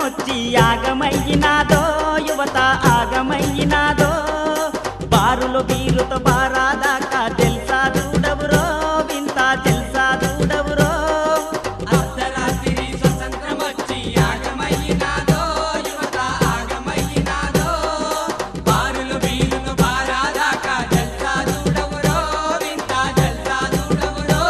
స్వతంత్రమొచ్చి యాగమయ్యినాదో యువత ఆగమయ్యినాదో బారులో బీరుతో బారాదాకా తెలుసా దూడవురో వింత తెలుసా దూడవురో అర్ధరాత్రి స్వతంత్రమొచ్చి ఆగమయ్యినాదో యువత ఆగమయ్యినాదో బారులు వీరులు బారాదాకా జల్సా చూడవురో వింత జల్సా చూడవురో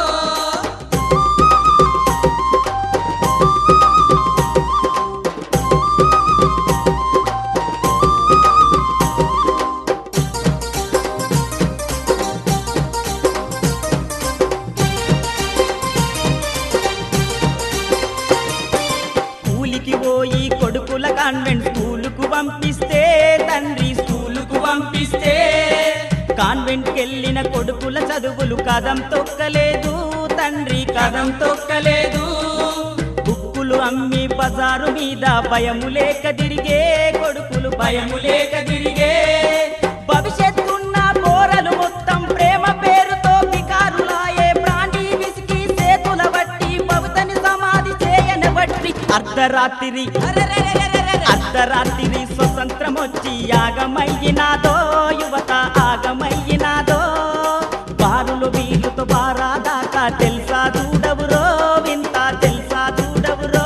కూలికి పోయి కొడుకుల కాన్వెంట్ స్కూలుకు పంపిస్తే తండ్రి స్కూలుకు పంపిస్తే కాన్వెంట్ కెళ్ళిన కొడుకుల చదువులు కదం తొక్కలేదు తండ్రి కదం తొక్కలేదు బుక్కులు అమ్మి బజారు మీద భయము లేక తిరిగే కొడుకులు భయము లేక తిరిగే భవిష్యత్తున్న పోరలు మొత్తం ప్రేమ పేరుతో బికారులాయే ప్రాణి విసికి చేతుల బట్టి పవితని సమాధి చేయని బట్టి అర్ధరాత్రి అర్ధరాత్రి స్వతంత్రం వచ్చి యాగమయ్యినాదో యువత ఆగమయ్యినాదో బారులు వీలుతో బారాదాకా తెలుసా దూడవురో వింత తెలుసా దూడవురో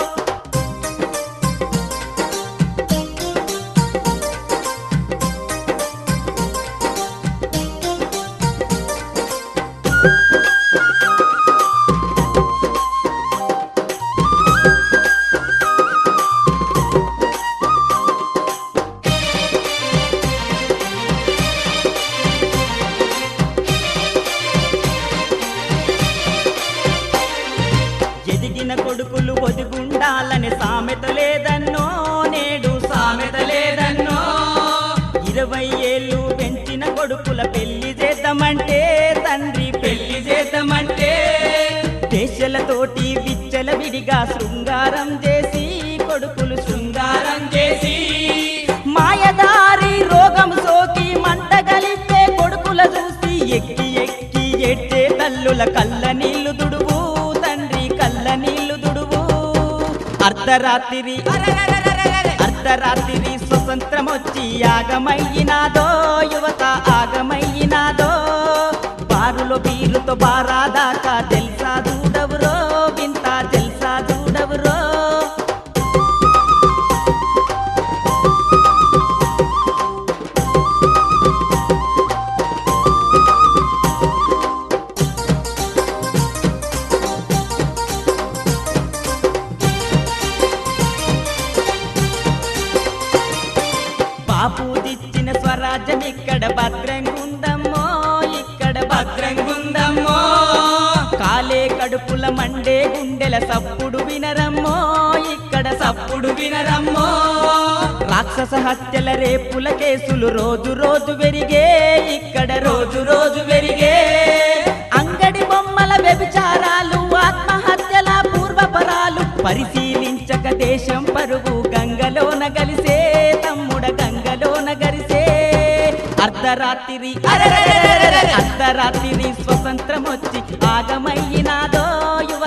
ఎదిగిన కొడుకులు ఒదిగుండాలని సామెత లేదన్నో నేడు సామెత లేదన్నో ఇరవై ఏళ్ళు పెంచిన కొడుకుల పెళ్లి చేద్దామంటే తండ్రి పెళ్లి చేద్దామంటే దేశలతోటి విచ్చల విడిగా శృంగారం చేసి కొడుకులు శృంగారం చేసి మాయదారి రోగం సోకి మంట గలిపే కొడుకుల చూసి ఎక్కి ఎక్కి ఎట్టే తల్లుల కళ్ళ నీళ్లు దుడువు తండ్రి కళ్ళ నీళ్లు దుడువు అర్ధరాత్రి అర్ధరాత్రి స్వతంత్రం వచ్చి ఆగమయ్యినాదో యువత ఆగమయ్యినాదో బారులో బీరుతో బారాదాకా తెలుసా దూడవురో వింత తెలుసా దూడవురో బాపు దిచ్చిన స్వరాజ్యం ఇక్కడ భద్రంగుందమ్మో ఇక్కడ భద్రంగుందమ్మో కాలే కడుపుల మండే గుండెల సప్పుడు వినరమ్మో ఇక్కడ సప్పుడు వినరమ్మో రాక్షస హత్యల రేపుల కేసులు రోజు రోజు పెరిగే ఇక్కడ రోజు రోజు పెరిగే అంగడి బొమ్మల వ్యభిచారాలు ఆత్మహత్యల పూర్వపరాలు పరిశీలించక దేశం పరుగు గంగలోన గలిసే తమ్ముడ గంగలోన గరిసే అర్ధరాత్రి అర్ధరాత్రి స్వతంత్రం వచ్చి ఆగమయ్యినాదో యువత